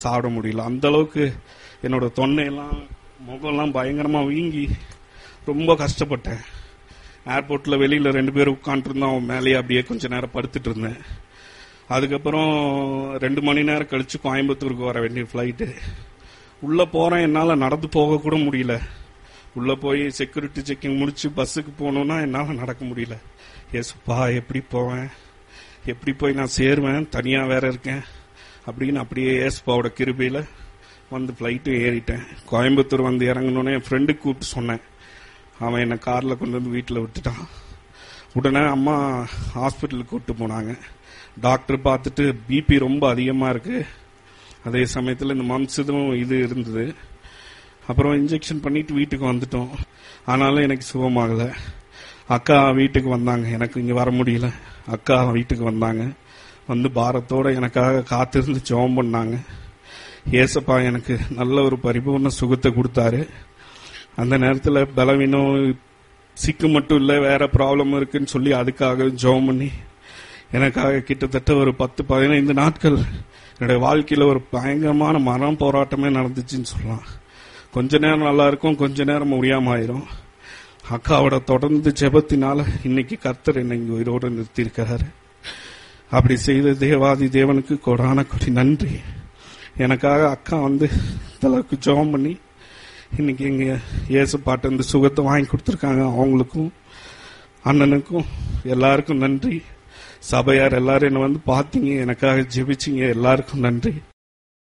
சாப்பிட முடியல அந்த அளவுக்கு என்னோட தொண்டையெல்லாம் முகம்லாம் பயங்கரமா வீங்கி ரொம்ப கஷ்டப்பட்டேன் ஏர்போர்ட்ல வெளியில ரெண்டு பேரும் உட்காந்துருந்தோம் அவன் மேலேயே அப்படியே கொஞ்ச நேரம் படுத்துட்டு இருந்தேன் அதுக்கப்புறம் ரெண்டு மணி நேரம் கழிச்சு கோயம்புத்தூருக்கு வர வேண்டிய ஃப்ளைட்டு உள்ள போறேன் என்னால நடந்து போக கூட முடியல உள்ள போய் செக்யூரிட்டி செக்கிங் முடிச்சு பஸ்ஸுக்கு போகணும்னா என்னால நடக்க முடியல ஏசுப்பா எப்படி போவேன் எப்படி போய் நான் சேருவேன் தனியா வேற இருக்கேன் அப்படின்னு அப்படியே ஏசுப்பாவோட கிருபையில வந்து ஃப்ளைட்டு ஏறிட்டேன் கோயம்புத்தூர் வந்து இறங்கணுன்னே என் ஃப்ரெண்டுக்கு கூப்பிட்டு சொன்னேன் அவன் என்னை காரில் கொண்டு வந்து வீட்டில் விட்டுட்டான் உடனே அம்மா ஹாஸ்பிட்டலுக்கு கூப்பிட்டு போனாங்க டாக்டர் பார்த்துட்டு பிபி ரொம்ப அதிகமாக இருக்கு அதே சமயத்தில் இந்த மம்ஸ் இதுவும் இது இருந்தது அப்புறம் இன்ஜெக்ஷன் பண்ணிட்டு வீட்டுக்கு வந்துட்டோம் ஆனாலும் எனக்கு சுகமாகல அக்கா வீட்டுக்கு வந்தாங்க எனக்கு இங்கே வர முடியல அக்கா வீட்டுக்கு வந்தாங்க வந்து பாரத்தோட எனக்காக காத்திருந்து ஜெபம் பண்ணாங்க ஏசப்பா எனக்கு நல்ல ஒரு பரிபூர்ண சுகத்தை கொடுத்தாரு அந்த நேரத்தில் பலவீனம் சிக்கு மட்டும் இல்லை வேற ப்ராப்ளம் இருக்குன்னு சொல்லி அதுக்காக ஜெபம் பண்ணி எனக்காக கிட்டத்தட்ட ஒரு பத்து பதினைந்து நாட்கள் என்னுடைய வாழ்க்கையில ஒரு பயங்கரமான மரம் போராட்டமே நடந்துச்சுன்னு சொல்லலாம் கொஞ்ச நேரம் நல்லா இருக்கும் கொஞ்ச நேரம் முடியாம ஆயிரும் அக்காவோட தொடர்ந்து ஜெபத்தினால இன்னைக்கு கர்த்தர் என்னை இங்க உயிரோடு நிறுத்தியிருக்கிறாரு அப்படி செய்த தேவாதி தேவனுக்கு கொடான கொடி நன்றி எனக்காக அக்கா வந்து இந்த அளவுக்கு ஜெபம் பண்ணி இன்னைக்கு எங்க இயேசு பாட்டு இந்த சுகத்தை வாங்கி கொடுத்துருக்காங்க அவங்களுக்கும் அண்ணனுக்கும் எல்லாருக்கும் நன்றி சபையார் எல்லாரும் என்ன வந்து பார்த்தீங்க எனக்காக ஜெபிச்சிங்க எல்லாருக்கும் நன்றி